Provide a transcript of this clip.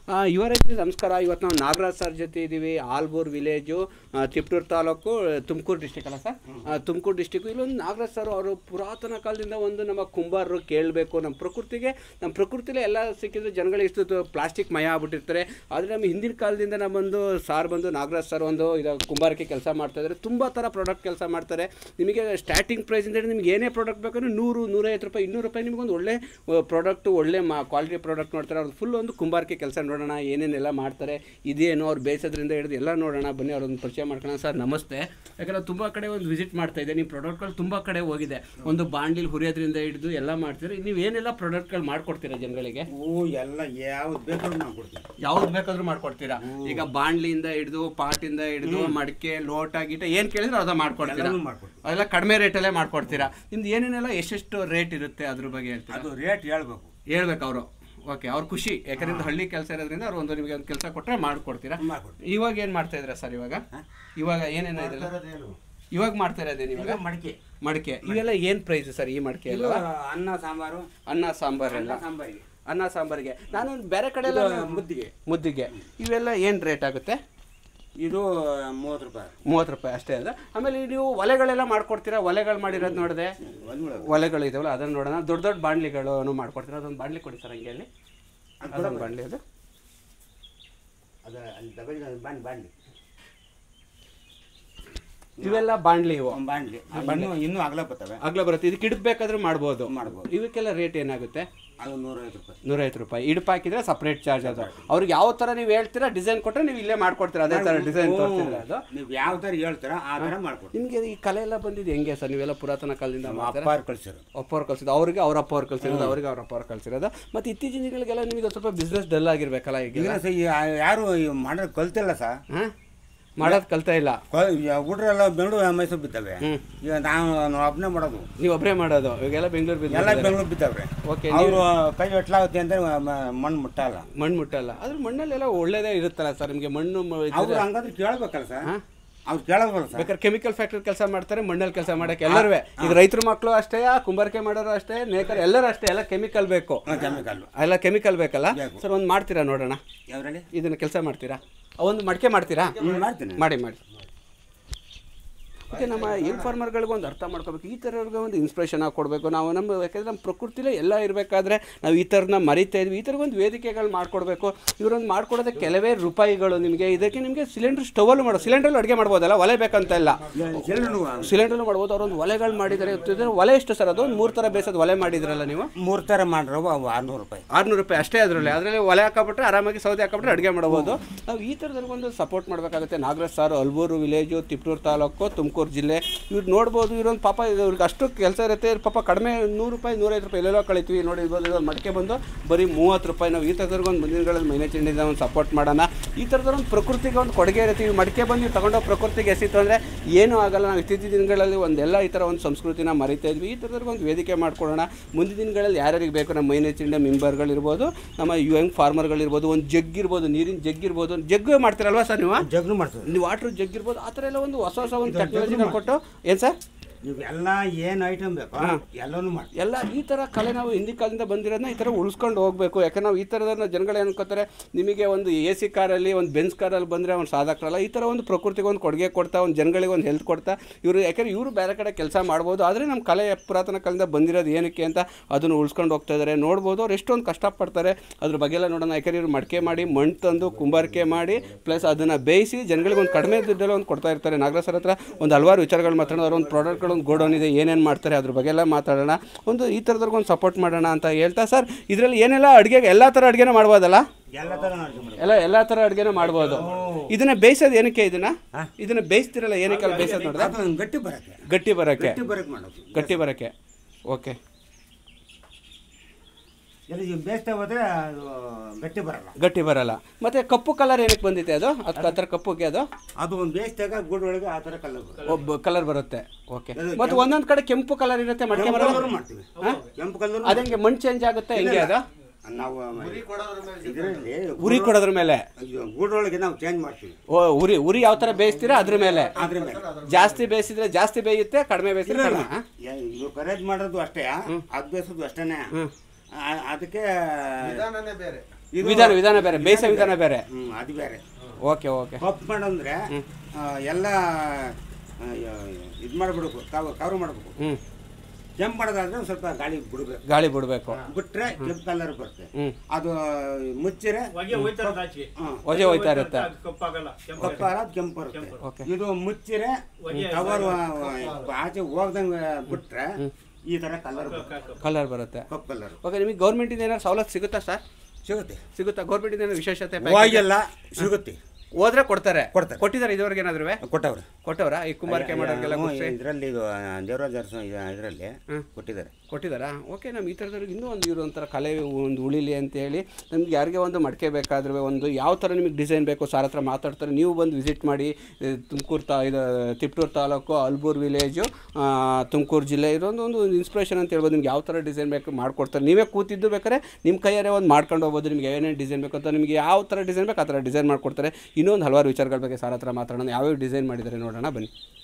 ಯುವ ರೈತರಿಗೆ ನಮಸ್ಕಾರ ಇವತ್ತು ನಾವು ನಾಗರಾಜ್ ಸರ್ ಜೊತೆ ಇದ್ದೀವಿ ಆಲ್ಬೂರ್ ವಿಲೇಜು ಆ, ತಿಪ್ಟೂರು ತಾಲೂಕು ತುಮಕೂರು ಡಿಸ್ಟಿಕ್ ಅಲ್ಲ ಸರ್ ತುಮಕೂರು ಡಿಸ್ಟಿಕ್ಕು ಇಲ್ಲೊಂದು ನಾಗರಾಜ್ ಸರ್ ಅವರು ಪುರಾತನ ಕಾಲದಿಂದ ಒಂದು ನಮ್ಮ ಕುಂಬಾರರು ಕೇಳಬೇಕು ನಮ್ಮ ಪ್ರಕೃತಿಗೆ ನಮ್ಮ ಪ್ರಕೃತಿಲೇ ಎಲ್ಲ ಸಿಕ್ಕಿದ್ರೆ ಜನಗಳಿಗೆ ಇಷ್ಟು ಪ್ಲಾಸ್ಟಿಕ್ ಮಯ ಆಗ್ಬಿಟ್ಟಿರ್ತಾರೆ ಆದರೆ ನಮ್ಮ ಹಿಂದಿನ ಕಾಲದಿಂದ ನಮ್ಮೊಂದು ಸಾರ್ ಬಂದು ನಾಗರಾಜ್ ಸರ್ ಒಂದು ಇದು ಕುಂಬಾರಿಕೆ ಕೆಲಸ ಮಾಡ್ತಾ ಇದ್ದಾರೆ ತುಂಬ ಥರ ಪ್ರಾಡಕ್ಟ್ ಕೆಲಸ ಮಾಡ್ತಾರೆ ನಿಮಗೆ ಸ್ಟಾರ್ಟಿಂಗ್ ಪ್ರೈಸಿಂದ ಹಿಡಿದು ನಿಮ್ಗೆ ಏನೇ ಪ್ರಾಡಕ್ಟ್ ಬೇಕಂದ್ರೆ ನೂರು ನೂರೈವತ್ತು ರೂಪಾಯಿ ಇನ್ನೂರು ರೂಪಾಯಿ ನಿಮಗೊಂದು ಒಳ್ಳೆ ಪ್ರಾಡಕ್ಟು ಒಳ್ಳೆ ಮಾ ಕ್ವಾಲಿಟಿ ಪ್ರಾಡಕ್ಟ್ ನೋಡ್ತಾರೆ ಅವ್ರು ಫುಲ್ ಒಂದು ಕುಂಬಾರಿಕೆ ಕೆಲಸ ನೋಡೋಣ ಏನೇನೆಲ್ಲ ಮಾಡ್ತಾರೆ ಇದೇನು ಅವ್ರು ಬೇಯಿಸೋದ್ರಿಂದ ಹಿಡಿದು ಎಲ್ಲ ನೋಡೋಣ ಬನ್ನಿ ಅವ್ರೊಂದು ಪರಿಚಯ ಮಾಡ್ಕೊಳ್ಳೋಣ ಸರ್ ನಮಸ್ತೆ ಯಾಕಂದ್ರೆ ತುಂಬ ಕಡೆ ಒಂದು ವಿಸಿಟ್ ಮಾಡ್ತಾ ಇದ್ದೆ ನಿಮ್ಮ ಪ್ರಾಡಕ್ಟ್ಗಳು ತುಂಬ ಕಡೆ ಹೋಗಿದೆ ಒಂದು ಬಾಂಡ್ಲಿಲ್ ಹುರಿಯೋದ್ರಿಂದ ಹಿಡಿದು ಎಲ್ಲ ಮಾಡ್ತೀರಿ ನೀವು ಏನೆಲ್ಲ ಪ್ರಾಡಕ್ಟ್ಗಳು ಮಾಡ್ಕೊಡ್ತೀರಾ ಜನಗಳಿಗೆ ಹೂ ಎಲ್ಲ ಯಾವ್ದು ಬೇಕಾದ್ರೂ ನಾವು ಕೊಡ್ತೀವಿ ಯಾವ್ದು ಬೇಕಾದ್ರೂ ಮಾಡ್ಕೊಡ್ತೀರಾ ಈಗ ಬಾಂಡ್ಲಿಯಿಂದ ಹಿಡಿದು ಪಾಟಿಂದ ಹಿಡಿದು ಮಡಿಕೆ ಲೋಟ ಗೀಟ ಏನು ಕೇಳಿದ್ರೆ ಅದ ಮಾಡ್ಕೊಡ್ತೀರಾ ಎಲ್ಲನೂ ಮಾಡ್ಕೊಡ್ತೀವಿ ಅದೆಲ್ಲ ಕಡಿಮೆ ರೇಟಲ್ಲೇ ಮಾಡ್ಕೊಡ್ತೀರಾ ನಿಮ್ದು ಏನೇನೆಲ್ಲ ಎಷ್ಟೆಷ್ಟು ರೇಟ್ ಇರುತ್ತೆ ಅದ್ರ ಬಗ್ಗೆ ಹೇಳ್ತೀರಾ ಅದು ರೇಟ್ ಹೇಳ್ಬೇಕು ಹೇಳ್ಬೇಕು ಅವರು ಓಕೆ ಅವ್ರ ಖುಷಿ ಯಾಕಂದ್ರೆ ಹಳ್ಳಿ ಕೆಲಸ ಇರೋದ್ರಿಂದ ಅವ್ರು ಒಂದು ನಿಮಗೆ ಒಂದು ಕೆಲಸ ಕೊಟ್ಟರೆ ಮಾಡ್ಕೊಡ್ತೀರಾ ಮಾಡ್ಕೊಡ್ತೀವಿ ಇವಾಗ ಏನು ಮಾಡ್ತಾ ಇದ್ದೀರಾ ಸರ್ ಇವಾಗ ಇವಾಗ ಏನೇನು ಇದಿಲ್ಲ ಇವಾಗ ಮಾಡ್ತಾ ಇರೋದೇನು ಇವಾಗ ಇವಾಗ ಮಡಿಕೆ ಮಡಿಕೆ ಇವೆಲ್ಲ ಏನು ಪ್ರೈಸ್ ಸರ್ ಈ ಮಡಿಕೆ ಇದು ಎಲ್ಲ ಅನ್ನ ಸಾಂಬಾರು ಅನ್ನ ಸಾಂಬಾರೆಲ್ಲ ಅನ್ನ ಸಾಂಬಾರಿಗೆ ಅನ್ನ ಸಾಂಬಾರಿಗೆ ನಾನು ಬೇರೆ ಕಡೆ ಎಲ್ಲ ಇದು ಮುದ್ದಿಗೆ ಮುದ್ದಿಗೆ ಇವೆಲ್ಲ ಏನು ರೇಟ್ ಆಗುತ್ತೆ ಇದು ಮೂವತ್ತು ರೂಪಾಯಿ ಮೂವತ್ತು ರೂಪಾಯಿ ಅಷ್ಟೇ ಅಲ್ಲ ಆಮೇಲೆ ನೀವು ಒಲೆಗಳೆಲ್ಲ ಮಾಡ್ಕೊಡ್ತೀರಾ ಒಲೆಗಳು ಮಾಡಿರೋದು ನೋಡಿದೆ ಒಂದ್ಮೇಲೆ ಒಲೆಗಳು ಇದಾವಲ್ಲ ಅದನ್ನು ನೋಡೋಣ ದೊಡ್ಡ ದೊಡ್ಡ ಬಾಣ್ಲಿಗಳು ಮಾಡ್ಕೊಡ್ತೀರಾ ಅದೊಂದು ಬಾಣ್ಲಿ ಕೊಡಿ ಸರ್ ಹಂಗೆ ಅಲ್ಲಿ ಅದೊಂದು ಬಾಣ್ಲಿ ಅದು ಅದು ಅಲ್ಲಿ ಡಬಲ್ ಬಾಂಡ್ ಬಾಂಡ್ಲಿ ಇವೆಲ್ಲ ಬಾಣ್ಲಿ ಇವು ಒಂದು ಬಾಂಡ್ಲಿ ಇನ್ನೂ ಇನ್ನೂ ಅಗಲ ಬರ್ತವೆ ಅಗ್ಲ ಬರುತ್ತೆ ಇದಕ್ಕೆ ಇಡಬೇಕಾದ್ರೂ ಮಾಡ್ಬೋದು ಮಾಡ್ಬೋದು ಇವಕ್ಕೆಲ್ಲ ರೇಟ್ ಏನಾಗುತ್ತೆ ಅದು ನೂರೈವತ್ತು ರೂಪಾಯಿ ನೂರೈವತ್ತು ರೂಪಾಯಿ ಇಡಪ್ ಹಾಕಿದ್ರೆ ಸಪ್ರೇಟ್ ಚಾರ್ಜ್ ಅದು ಅವ್ರಿಗೆ ಯಾವ ಥರ ನೀವು ಹೇಳ್ತೀರಾ ಡಿಸೈನ್ ಕೊಟ್ಟರೆ ನೀವು ಇಲ್ಲೇ ಮಾಡ್ಕೊಡ್ತೀರಾ ಅದೇ ಥರ ಡಿಸೈನ್ ತೋರಿಸಿದ್ರೆ ಅದು ನೀವು ಯಾವ ಥರ ಹೇಳ್ತೀರಾ ಆ ಥರ ಮಾಡ್ಕೊಡ್ತೀವಿ ನಿಮಗೆ ಈ ಕಲೆ ಎಲ್ಲ ಬಂದಿದ್ದು ಹೆಂಗೆ ಸರ್ ನೀವೆಲ್ಲ ಪುರಾತನ ಕಾಲದಿಂದ ನಮ್ಮ ಮಾಡ್ತೀರಾ ಅಪ್ಪಾರು ಕಳ್ಸಿರು ಅಪ್ಪವ್ರು ಕಲ್ಸಿದ್ದು ಅವ್ರಿಗೆ ಅವ್ರ ಅಪ್ಪ ಅವ್ರು ಕಲ್ಸಿರೋದು ಅವ್ರಿಗೆ ಅವ್ರ ಅಪ್ಪ ಅವ್ರು ಕಲ್ಸಿರೋದು ಮತ್ತು ಇತ್ತೀಚಿನ ದಿನಗಳಿಗೆಲ್ಲ ನಿಮಗೆ ಸ್ವಲ್ಪ ಬಿಸ್ನೆಸ್ ಡಲ್ ಆಗಿರ್ಬೇಕಲ್ಲ ಈಗ ಇಲ್ಲ ಸರ್ ಯಾರು ಮಾಡೋದು ಕಲ್ತಿಲ್ಲ ಸರ್ ಹಾಂ ಮಾಡೋದು ಕಲ್ತಾ ಇಲ್ಲ ಹುಡ್ರೆಲ್ಲ ಬೆಂಗಳೂರು ಮೈಸೂರು ಬಿದ್ದಾವೆ ಹ್ಮ್. ಈಗ ನಾವು ನಾವು ಒಬ್ಬನೇ ಮಾಡೋದು ನೀವು ಒಬ್ಬರೇ ಮಾಡೋದು ಇವಾಗೆಲ್ಲ ಬೆಂಗಳೂರು ಎಲ್ಲ ಬಿಸ್ನೆಸ್ ಬೆಂಗಳೂರು ಬಿದ್ದಾವ್ರೆ ಓಕೆ ಅವರು ಕೈ ಎಟ್ಲಾಗುತ್ತೆ ಅಂತ ಮ- ಮಣ್ಣು ಮುಟ್ಟಲ್ಲ ಮಣ್ಣು ಮುಟ್ಟಲ್ಲ ಅದ್ರ ಮಣ್ಣಲ್ಲೆಲ್ಲ ಒಳ್ಳೇದೇ ಇರುತ್ತಲ್ಲ ಸರ್ ನಿಮಗೆ ಮಣ್ಣು ಮ- ಇದ್ರೆ- ಅವ್ರು ಹಂಗಾದ್ರೆ ಕೇಳ್ಬೇಕಲ್ಲ ಸರ್ ಹಾ? ಅವ್ರು ಕೇಳೋದಲ್ಲ ಸರ್ ಬೇಕಾದ್ರೆ ಕೆಮಿಕಲ್ ಫ್ಯಾಕ್ಟ್ರಿ ಕೆಲಸ ಮಾಡ್ತಾರೆ ಮಣ್ಣಲ್ಲಿ ಕೆಲಸ ಮಾಡಕ್ಕೆ ಎಲ್ಲರೂ ಈಗ ರೈತರ ಮಕ್ಕಳು ಅಷ್ಟೇ ಕುಂಬಾರಿಕೆ ಮಾಡೋರು ಅಷ್ಟೇ ನೇಕರ್ ಎಲ್ಲರೂ ಅಷ್ಟೇ ಎಲ್ಲ ಕೆಮಿಕಲ್ ಬೇಕು ಕೆಮಿಕಲ್ ಎಲ್ಲ ಕೆಮಿಕಲ್ ಬೇಕಲ್ಲ ಬೇಕು. ಸರ್ ಒಂದು ಮಾಡ್ತೀರಾ ನೋಡೋಣ ಯಾವ್ದ್ರಲ್ಲಿ ಇದನ್ನ ಕೆಲಸ ಮಾಡ್ತೀರಾ ಒಂದು ಮಡಿಕೆ ಮಾಡ್ತೀರಾ ಹ್ಮ್, ಮಾಡ್ತೀನಿ ಮಾಡಿ ಮಾಡಿ ಮತ್ತು ನಮ್ಮ ಇನ್ಫಾರ್ಮರ್ಗಳಿಗೆ ಒಂದು ಅರ್ಥ ಮಾಡ್ಕೋಬೇಕು ಈ ಥರವ್ರಿಗೆ ಒಂದು ಇನ್ಸ್ಪಿರೇಷನ್ ಆಗಿ ಕೊಡಬೇಕು ನಾವು ನಮ್ಮ ಯಾಕಂದರೆ ನಮ್ಮ ಪ್ರಕೃತಿಲೇ ಎಲ್ಲ ಇರಬೇಕಾದ್ರೆ ನಾವು ಈ ಥರನ ಮರಿತಾ ಇದ್ವಿ ಈ ಥರ ಒಂದು ವೇದಿಕೆಗಳು ಮಾಡಿಕೊಡ್ಬೇಕು ಇವರೊಂದು ಮಾಡ್ಕೊಡೋದೇ ಕೆಲವೇ ರೂಪಾಯಿಗಳು ನಿಮಗೆ ಇದಕ್ಕೆ ನಿಮಗೆ ಸಿಲಿಂಡರ್ ಸ್ಟವಲ್ಲೂ ಮಾಡೋ ಸಿಲಿಂಡ್ರಲ್ಲಿ ಅಡುಗೆ ಮಾಡ್ಬೋದಲ್ಲ ಒಲೆ ಬೇಕಂತ ಇಲ್ಲ ಎಲ್ಲರೂ ಸಿಲಿಂಡರ್ಲು ಮಾಡ್ಬೋದು ಅವ್ರೊಂದು ಒಲೆಗಳು ಮಾಡಿದ್ದಾರೆ ಇದ್ರೆ ಒಲೆ ಎಷ್ಟು ಸರ್ ಅದು ಒಂದು ಮೂರು ಥರ ಬೇಸೋದು ಒಲೆ ಮಾಡಿದ್ರಲ್ಲ ನೀವು ಮೂರು ಥರ ಮಾಡ್ರವ ಅವು ಆರ್ನೂರು ರೂಪಾಯಿ ಆರ್ನೂರು ರೂಪಾಯಿ ಅಷ್ಟೇ ಅದರಲ್ಲಿ ಅದರಲ್ಲಿ ಒಲೆ ಹಾಕೊಂಬಿಟ್ರೆ ಆರಾಮಾಗಿ ಸೌದೆ ಹಾಕೊಂಬಿಟ್ರೆ ಅಡುಗೆ ಮಾಡ್ಬೋದು ನಾವು ಈ ಥರದಲ್ಲಿ ಒಂದು ಸಪೋರ್ಟ್ ಮಾಡಬೇಕಾಗುತ್ತೆ ನಾಗರಾಜ್ ಸರ್ ಅಲ್ಬೂರು ವಿಲೇಜು ತಿಪ್ಟೂರು ತಾಲೂಕು ತುಮಕೂರು ಜಿಲ್ಲೆ ಇವ್ರು ನೋಡ್ಬೋದು ಇವ್ರೊಂದು ಪಾಪ ಇವ್ರಿಗೆ ಅಷ್ಟು ಕೆಲಸ ಇರುತ್ತೆ ಇವ್ರು ಪಾಪ ಕಡಿಮೆ ನೂರು ರೂಪಾಯಿ ನೂರೈವತ್ತು ರೂಪಾಯಿ ಎಲ್ಲೆಲ್ಲೋ ಕಳಿತೀವಿ ನೋಡಿ ಇರ್ಬೋದು ಇದೊಂದು ಮಡಿಕೆ ಬಂದು ಬರೀ ಮೂವತ್ತು ರೂಪಾಯಿ ನಾವು ಈ ಥರದವ್ರಿಗೆ ಒಂದು ಮುಂದಿನ ದಿನಗಳಲ್ಲಿ ಮೈನೆ ಚಿಂಡಿಂದ ಒಂದು ಸಪೋರ್ಟ್ ಮಾಡೋಣ ಈ ಥರದವ್ರು ಒಂದು ಪ್ರಕೃತಿಗೆ ಒಂದು ಕೊಡುಗೆ ಇರುತ್ತೆ ಈ ಮಡಿಕೆ ಬಂದು ನೀವು ತಗೊಂಡೋಗಿ ಪ್ರಕೃತಿಗೆ ಎಸಿತು ಅಂದರೆ ಏನೂ ಆಗಲ್ಲ ನಾವು ಇತ್ತೀಚಿನ ದಿನಗಳಲ್ಲಿ ಒಂದೆಲ್ಲ ಈ ಥರ ಒಂದು ಸಂಸ್ಕೃತಿನ ಮರಿತಾ ಇದ್ವಿ ಈ ಥರದವ್ರಿಗೆ ಒಂದು ವೇದಿಕೆ ಮಾಡ್ಕೊಡೋಣ ಮುಂದಿನ ದಿನಗಳಲ್ಲಿ ಯಾರ್ಯಾರಿಗೆ ಬೇಕು ನಮ್ಮ ಮೈನೆ ಚಿಂಡೆ ಮೆಂಬರ್ಗಳಿರ್ಬೋದು ನಮ್ಮ ಯಂಗ್ ಫಾರ್ಮರ್ಗಳಿರ್ಬೋದು ಒಂದು ಜಗ್ ಇರ್ಬೋದು ನೀರಿನ ಜಗ್ ಇರ್ಬೋದು ಒಂದು ಜಗ್ಗು ಮಾಡ್ತೀರಲ್ವಾ ಸರ್ ನೀವು ಜಗ್ನು ಮಾಡ್ತದೆ ನೀವು ವಾಟ್ರ್ ಜಗ್ ಇರ್ಬೋದು ಆ ಥರ ಎಲ್ಲ ಒಂದು ಹೊಸ ಹೊಸ ಒಂದು ಟೆಕ್ನಾಲಜಿನ ಕೊಟ್ಟು ಏನು ಸರ್ ನೀವು ಎಲ್ಲ ಏನು ಐಟಮ್ ಬೇಕು ಎಲ್ಲನೂ ಮಾಡ್ತೀವಿ ಎಲ್ಲ ಈ ಥರ ಕಲೆ ನಾವು ಹಿಂದಿ ಕಾಲದಿಂದ ಬಂದಿರೋದನ್ನ ಈ ಥರ ಉಳಿಸ್ಕೊಂಡು ಹೋಗಬೇಕು ಯಾಕಂದ್ರೆ ನಾವು ಈ ಥರದನ್ನ ಜನಗಳು ಏನು ಅನ್ಕೋತಾರೆ ನಿಮಗೆ ಒಂದು ಎ ಸಿ ಕಾರಲ್ಲಿ ಒಂದು ಬೆನ್ಸ್ ಕಾರಲ್ಲಿ ಬಂದರೆ ಅವ್ನು ಸಾಧಕರಲ್ಲ ಈ ಥರ ಒಂದು ಪ್ರಕೃತಿಗೆ ಒಂದು ಕೊಡುಗೆ ಕೊಡ್ತಾ ಒಂದು ಜನಗಳಿಗೆ ಒಂದು ಹೆಲ್ತ್ ಕೊಡ್ತಾ ಇವರು ಯಾಕಂದ್ರೆ ಇವರು ಬೇರೆ ಕಡೆ ಕೆಲಸ ಮಾಡ್ಬೋದು ಆದರೆ ನಮ್ಮ ಕಲೆ ಪುರಾತನ ಕಾಲದಿಂದ ಬಂದಿರೋದು ಏನಕ್ಕೆ ಅಂತ ಅದನ್ನು ಉಳಿಸ್ಕೊಂಡು ಹೋಗ್ತಾ ಇದ್ದಾರೆ ನೋಡ್ಬೋದು ಅವ್ರು ಎಷ್ಟೊಂದು ಕಷ್ಟಪಡ್ತಾರೆ ಅದ್ರ ಬಗ್ಗೆ ಎಲ್ಲ ನೋಡೋಣ ಯಾಕಂದ್ರೆ ಇವರು ಮಡಿಕೆ ಮಾಡಿ ಮಣ್ಣು ತಂದು ಕುಂಬಾರಿಕೆ ಮಾಡಿ ಪ್ಲಸ್ ಅದನ್ನು ಬೇಯಿಸಿ ಜನಗಳಿಗೆ ಒಂದು ಕಡಿಮೆ ದುಡ್ಡೆಲ್ಲ ಒಂದು ಕೊಡ್ತಾ ಇರ್ತಾರೆ ನಾಗರಾಜ್ ಸರ್ ಹತ್ರ ಒಂದು ಹಲವಾರು ವಿಚಾರಗಳು ಮಾತಾಡೋಣ ಅವ್ರ ಒಂದು ಪ್ರಾಡಕ್ಟ್ಗಳು ಒಂದು ಗೋಡೌನ್ ಇದೆ ಏನೇನು ಮಾಡ್ತಾರೆ ಅದ್ರ ಬಗ್ಗೆ ಎಲ್ಲ ಮಾತಾಡೋಣ ಒಂದು ಈ ಥರದವ್ರಿಗೆ ಒಂದು ಸಪೋರ್ಟ್ ಮಾಡೋಣ ಅಂತ ಹೇಳ್ತಾ ಸರ್ ಇದರಲ್ಲಿ ಏನೆಲ್ಲ ಅಡುಗೆಗೆ ಎಲ್ಲ ಥರ ಅಡುಗೆನೂ ಮಾಡ್ಬೋದಲ್ಲ ಎಲ್ಲ ಥರ ಮಾಡ್ತೀವಿ ಎಲ್ಲ ಎಲ್ಲ ಥರ ಅಡುಗೆನೂ ಮಾಡ್ಬೋದು ಇದನ್ನ ಬೇಯಿಸೋದು ಏನಕ್ಕೆ ಇದನ್ನ ಇದನ್ನ ಬೇಯಿಸ್ತಿರಲ್ಲ ಏನಕ್ಕೆ ಅಲ್ಲಿ ಬೇಯಿಸೋದು ನೋಡಿದ್ರೆ ಅದು ಗಟ್ಟಿ ಬರಕ್ಕೆ ಗಟ್ಟಿ ಬರೋಕ್ಕೆ ಗಟ್ಟಿ ಬರಕ್ಕೆ ಮಾಡೋದು ಗಟ್ಟಿ ಬರೋಕ್ಕೆ ಓಕೆ ಎಲ್ಲ ಈಗ ಬೇಯಿಸ್ತಾ ಹೋದ್ರೆ ಅದು ಗಟ್ಟಿ ಬರಲ್ಲ ಗಟ್ಟಿ ಬರಲ್ಲ ಮತ್ತೆ ಕಪ್ಪು ಕಲರ್ ಏನಕ್ಕೆ ಬಂದಿದೆ ಅದು ಅದಕ್ಕೆ ಆ ಥರ ಕಪ್ಪುಗೆ ಅದು ಅದು ಒಂದು ಬೇಯಿಸಿದಾಗ ಗುಡ್ ಒಳಗೆ ಆ ಥರ ಕಲರ್ ಬರುತ್ತೆ ಒಬ್ಬ ಕಲರ್ ಬರುತ್ತೆ ಓಕೆ ಮತ್ತೆ ಒಂದೊಂದು ಕಡೆ ಕೆಂಪು ಕಲರ್ ಇರುತ್ತೆ ಮಡಿಕೆ ಕೆಂಪು ಬರಲ್ಲ ಕಲರ್ ಮಾಡ್ತೀವಿ ಕೆಂಪು ಕಲರ್ ಅದಂಗೆ ಮಣ್ಣು ಚೇಂಜ್ ಆಗುತ್ತೆ ಹೆಂಗೆ ಅದು ನಾವು ಇದರಲ್ಲಿ ಉರಿ ಕೊಡೋದ್ರ ಮೇಲೆ ಗೂಡೊಳಗೆ ನಾವು ಚೇಂಜ್ ಮಾಡ್ತೀವಿ ಓ ಉರಿ ಉರಿ ಯಾವ ಥರ ಬೇಯಿಸ್ತೀರಾ ಅದ್ರ ಮೇಲೆ ಅದ್ರ ಮೇಲೆ ಜಾಸ್ತಿ ಬೇಯಿಸಿದ್ರೆ ಜಾಸ್ತಿ ಬೇಯುತ್ತೆ ಕಡಿಮೆ ಬೇಯಿಸಿದ್ರೆ ಕಡಿಮೆ ಹಾ? ಯ- ಇದು ಕರೇಜ್ ಮಾಡೋದು ಅಷ್ಟೇ ಅದು ಬೇಯಿಸೋದು ಅಷ್ಟೇನೆ ಆ- ಅದಕ್ಕೆ ಇದು- ವಿಧಾನ ವಿಧಾನ ಬೇರೆ ಬೇಯಿಸೋ ವಿಧಾನ ಬೇರೆ ಹ್ಞೂ ಅದು ಬೇರೆ ಓಕೆ ಓಕೆ ಕಪ್ ಮಾಡಂದ್ರೆ ಆ, ಎಲ್ಲ ಇದು ಮಾಡ್ಬಿಡ್ಬೇಕು ಕವ ಕವರ್ ಮಾಡ್ಬೇಕು ಹ್ಞೂ ಕೆಂಪು ಮಾಡೋದಾದ್ರೆ ಒಂದ್ ಸ್ವಲ್ಪ ಗಾಳಿ ಬಿಡ್ಬೇಕು ಗಾಳಿ ಬಿಡಬೇಕು ಬಿಟ್ರೆ ಕೆಂಪು ಕಲರ್ ಬರುತ್ತೆ ಹ್ಞೂ ಅದು ಮುಚ್ಚಿರೆ ಹೊಗೆ ಹೋಯ್ತಾರೆ ಆಚೆಗೆ ಹ್ಮ್, ಒಜೆ ಹೋಯ್ತಾ ಇರುತ್ತೆ ಅದು ಕಪ್ಪಾಗಲ್ಲ ಕೆಂಪು ಕಪ್ಪಾರ ಅದು ಕೆಂಪು ಬರುತ್ತೆ ಓಕೆ ಇದು ಮುಚ್ಚಿರೆ ಹೊಗೆ ಕವರ್ ಆಚೆ ಹೋಗ್ದಂಗೆ ಬಿಟ್ರೆ ಈ ತರ ಕಲರ್ ಕಲರ್ ಬರುತ್ತೆ ಕಪ್ ಕಲರ್ ಓಕೆ ನಿಮಗೆ ಗೌರ್ಮೆಂಟಿಂದ ಏನಾದ್ರು ಸವಲತ್ತು ಸಿಗುತ್ತಾ ಸರ್ ಸಿಗುತ್ತೆ ಸಿಗುತ್ತಾ ಗೌರ್ಮೆಂಟಿಂದ ಏನಾದ್ರು ವಿಶೇಷತೆ package? ಹೋಗಿಲ್ಲ ಸಿಗುತ್ತೆ ಹೋದ್ರೆ ಕೊಡ್ತಾರೆ ಕೊಡ್ತಾರೆ. ಕೊಟ್ಟಿದ್ದಾರೆ ಇದುವರೆಗೆ ಏನಾದ್ರು ಕೊಟ್ಟವ್ರೆ ಕೊಟ್ಟವರಾ ಈ ಕುಂಬಾರಿಕೆ ಮಾಡೋರಿಗೆಲ್ಲ ಕೊಡ್ಸಿ ಇದರಲ್ಲಿ ಇದು ದೇವರಾಜ ಅರಸು ಇದರಲ್ಲಿ ಕೊಟ್ಟಿದ್ದಾರೆ ಕೊಟ್ಟಿದ್ದಾರಾ ಓಕೆ ನಮ್ಮ ಈ ಥರದವ್ರಿಗೆ ಇನ್ನೂ ಒಂದು ಇರೋ ಒಂಥರ ಕಲೆ ಒಂದು ಉಳಿಲಿ ಅಂತೇಳಿ ನಮ್ಗೆ ಯಾರಿಗೆ ಒಂದು ಮಡಿಕೆ ಬೇಕಾದ್ರೆ ಒಂದು ಯಾವ ಥರ ನಿಮಗೆ ಡಿಸೈನ್ ಬೇಕು ಸಾರ್ ಹತ್ರ ಮಾತಾಡ್ತಾರೆ ನೀವು ಬಂದು ವಿಸಿಟ್ ಮಾಡಿ ತುಮಕೂರು ತಾ ಇದು ತಿಪ್ಟೂರು ತಾಲೂಕು ಅಲ್ಬೂರ್ ವಿಲೇಜು ತುಮಕೂರು ಜಿಲ್ಲೆ ಇದೊಂದು ಒಂದು ಇನ್ಸ್ಪಿರೇಷನ್ ಅಂತ ಹೇಳ್ಬೋದು ನಿಮ್ಗೆ ಯಾವ ಥರ ಡಿಸೈನ್ ಬೇಕು ಮಾಡ್ಕೊಡ್ತಾರೆ ನೀವೇ ಕೂತಿದ್ದು ಬೇಕಾದ್ರೆ ನಿಮ್ಮ ಕೈಯಾರೆ ಒಂದು ಮಾಡ್ಕೊಂಡು ಹೋಗ್ಬೋದು ನಿಮ್ಗೆ ಏನೇನು ಡಿಸೈನ್ ಬೇಕು ಅಂತ ನಿಮಗೆ ಯಾವ ಥರ ಡಿಸೈನ್ ಬೇಕು ಆ ಥರ ಡಿಸೈನ್ ಮಾಡ್ಕೊಡ್ತಾರೆ ಇನ್ನೊಂದು ಹಲವಾರು ವಿಚಾರಗಳ ಬಗ್ಗೆ ಸಾರ್ ಹತ್ರ ಮಾತಾಡೋಣ ಯಾವ್ಯಾವ ಡಿಸೈನ್ ಮಾಡಿದ್ದಾರೆ ನೋಡೋಣ ಬನ್ನಿ